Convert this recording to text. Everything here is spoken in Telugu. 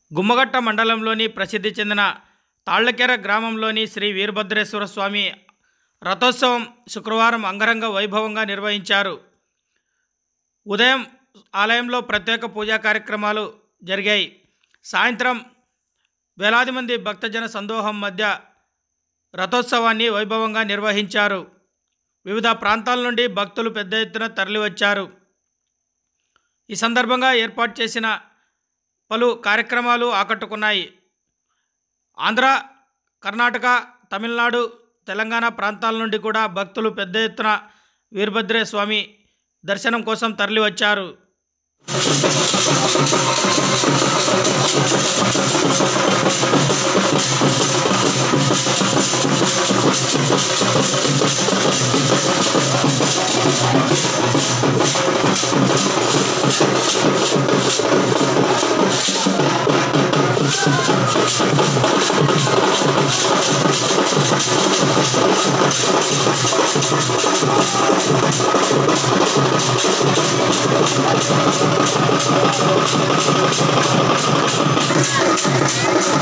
గుమ్మగట్ట మండలంలోని ప్రసిద్ధి చెందిన తాళ్లకెర గ్రామంలోని శ్రీ వీరభద్రేశ్వర స్వామి రథోత్సవం శుక్రవారం అంగరంగ వైభవంగా నిర్వహించారు ఉదయం ఆలయంలో ప్రత్యేక పూజా కార్యక్రమాలు జరిగాయి సాయంత్రం వేలాది మంది భక్తజన సందోహం మధ్య రథోత్సవాన్ని వైభవంగా నిర్వహించారు వివిధ ప్రాంతాల నుండి భక్తులు పెద్ద ఎత్తున తరలివచ్చారు ఈ సందర్భంగా ఏర్పాటు చేసిన పలు కార్యక్రమాలు ఆకట్టుకున్నాయి ఆంధ్ర కర్ణాటక తమిళనాడు తెలంగాణ ప్రాంతాల నుండి కూడా భక్తులు పెద్ద ఎత్తున వీరభద్రే స్వామి దర్శనం కోసం తరలివచ్చారు Thank